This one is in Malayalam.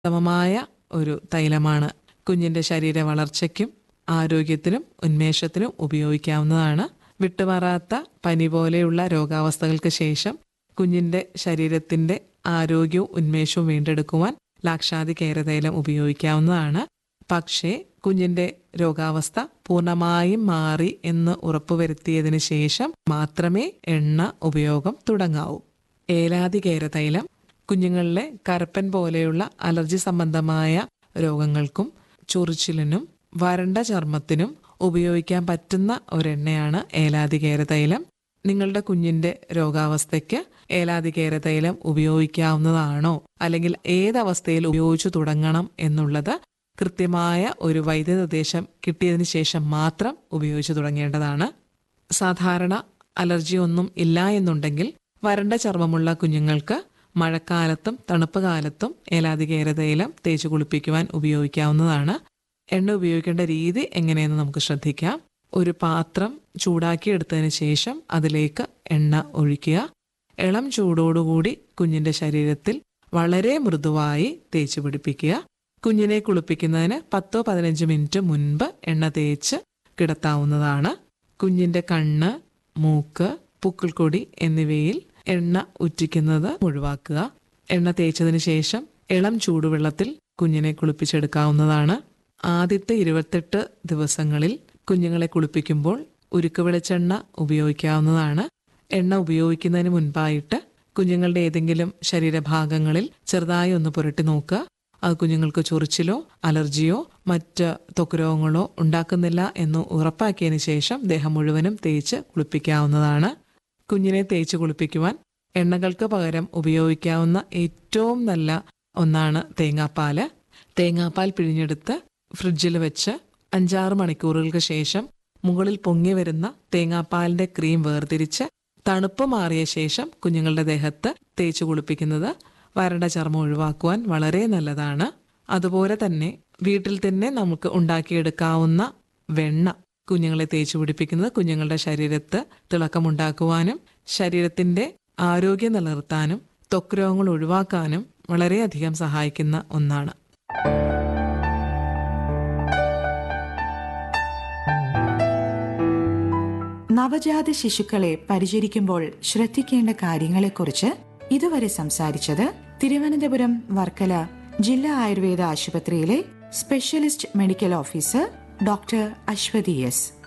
ഉത്തമമായ ഒരു തൈലമാണ് കുഞ്ഞിന്റെ ശരീര വളർച്ചയ്ക്കും ആരോഗ്യത്തിനും ഉന്മേഷത്തിനും ഉപയോഗിക്കാവുന്നതാണ് വിട്ടുമാറാത്ത പനി പോലെയുള്ള രോഗാവസ്ഥകൾക്ക് ശേഷം കുഞ്ഞിന്റെ ശരീരത്തിന്റെ ആരോഗ്യവും ഉന്മേഷവും വീണ്ടെടുക്കുവാൻ ലാക്ഷാതി കേരതൈലം ഉപയോഗിക്കാവുന്നതാണ് പക്ഷേ കുഞ്ഞിന്റെ രോഗാവസ്ഥ പൂർണ്ണമായും മാറി എന്ന് ഉറപ്പുവരുത്തിയതിനു ശേഷം മാത്രമേ എണ്ണ ഉപയോഗം തുടങ്ങാവൂ ഏലാതി കേരതൈലം കുഞ്ഞുങ്ങളിലെ കരപ്പൻ പോലെയുള്ള അലർജി സംബന്ധമായ രോഗങ്ങൾക്കും ചൊറിച്ചിലിനും വരണ്ട ചർമ്മത്തിനും ഉപയോഗിക്കാൻ പറ്റുന്ന ഒരെണ്ണയാണ് ഏലാതി കേരതൈലം നിങ്ങളുടെ കുഞ്ഞിന്റെ രോഗാവസ്ഥയ്ക്ക് ഏലാതി കേരതൈലം ഉപയോഗിക്കാവുന്നതാണോ അല്ലെങ്കിൽ ഏതവസ്ഥയിൽ ഉപയോഗിച്ചു തുടങ്ങണം എന്നുള്ളത് കൃത്യമായ ഒരു വൈദ്യനിർദ്ദേശം കിട്ടിയതിനു ശേഷം മാത്രം ഉപയോഗിച്ചു തുടങ്ങേണ്ടതാണ് സാധാരണ അലർജി ഒന്നും ഇല്ല എന്നുണ്ടെങ്കിൽ വരണ്ട ചർമ്മമുള്ള കുഞ്ഞുങ്ങൾക്ക് മഴക്കാലത്തും തണുപ്പ് കാലത്തും ഏലാതികേരതൈലം തേച്ച് കുളിപ്പിക്കുവാൻ ഉപയോഗിക്കാവുന്നതാണ് എണ്ണ ഉപയോഗിക്കേണ്ട രീതി എങ്ങനെയെന്ന് നമുക്ക് ശ്രദ്ധിക്കാം ഒരു പാത്രം ചൂടാക്കി എടുത്തതിന് ശേഷം അതിലേക്ക് എണ്ണ ഒഴിക്കുക ഇളം ചൂടോടുകൂടി കുഞ്ഞിന്റെ ശരീരത്തിൽ വളരെ മൃദുവായി തേച്ച് പിടിപ്പിക്കുക കുഞ്ഞിനെ കുളിപ്പിക്കുന്നതിന് പത്തോ പതിനഞ്ച് മിനിറ്റ് മുൻപ് എണ്ണ തേച്ച് കിടത്താവുന്നതാണ് കുഞ്ഞിന്റെ കണ്ണ് മൂക്ക് പുക്കിൾക്കൊടി എന്നിവയിൽ എണ്ണ ഉറ്റിക്കുന്നത് ഒഴിവാക്കുക എണ്ണ തേച്ചതിന് ശേഷം ഇളം ചൂടുവെള്ളത്തിൽ കുഞ്ഞിനെ കുളിപ്പിച്ചെടുക്കാവുന്നതാണ് ആദ്യത്തെ ഇരുപത്തെട്ട് ദിവസങ്ങളിൽ കുഞ്ഞുങ്ങളെ കുളിപ്പിക്കുമ്പോൾ ഉരുക്ക് വെളിച്ചെണ്ണ ഉപയോഗിക്കാവുന്നതാണ് എണ്ണ ഉപയോഗിക്കുന്നതിന് മുൻപായിട്ട് കുഞ്ഞുങ്ങളുടെ ഏതെങ്കിലും ശരീരഭാഗങ്ങളിൽ ചെറുതായി ഒന്ന് പുരട്ടി നോക്കുക അത് കുഞ്ഞുങ്ങൾക്ക് ചൊറിച്ചിലോ അലർജിയോ മറ്റ് ത്വക്ക് രോഗങ്ങളോ ഉണ്ടാക്കുന്നില്ല എന്ന് ഉറപ്പാക്കിയതിന് ശേഷം ദേഹം മുഴുവനും തേച്ച് കുളിപ്പിക്കാവുന്നതാണ് കുഞ്ഞിനെ തേച്ച് കുളിപ്പിക്കുവാൻ എണ്ണകൾക്ക് പകരം ഉപയോഗിക്കാവുന്ന ഏറ്റവും നല്ല ഒന്നാണ് തേങ്ങാപ്പാല് തേങ്ങാപ്പാൽ പിഴിഞ്ഞെടുത്ത് ഫ്രിഡ്ജിൽ വെച്ച് അഞ്ചാറ് മണിക്കൂറുകൾക്ക് ശേഷം മുകളിൽ പൊങ്ങി വരുന്ന തേങ്ങാപ്പാലിന്റെ ക്രീം വേർതിരിച്ച് തണുപ്പ് മാറിയ ശേഷം കുഞ്ഞുങ്ങളുടെ ദേഹത്ത് തേച്ച് കുളിപ്പിക്കുന്നത് വരണ്ട ചർമ്മം ഒഴിവാക്കുവാൻ വളരെ നല്ലതാണ് അതുപോലെ തന്നെ വീട്ടിൽ തന്നെ നമുക്ക് ഉണ്ടാക്കിയെടുക്കാവുന്ന വെണ്ണ കുഞ്ഞുങ്ങളെ തേച്ച് പിടിപ്പിക്കുന്നത് കുഞ്ഞുങ്ങളുടെ ശരീരത്ത് തിളക്കമുണ്ടാക്കുവാനും ശരീരത്തിന്റെ ആരോഗ്യം നിലനിർത്താനും ത്വക്ക് രോഗങ്ങൾ ഒഴിവാക്കാനും വളരെയധികം സഹായിക്കുന്ന ഒന്നാണ് നവജാത ശിശുക്കളെ പരിചരിക്കുമ്പോൾ ശ്രദ്ധിക്കേണ്ട കാര്യങ്ങളെക്കുറിച്ച് ഇതുവരെ സംസാരിച്ചത് തിരുവനന്തപുരം വർക്കല ജില്ലാ ആയുർവേദ ആശുപത്രിയിലെ specialist medical officer doctor Aswathi S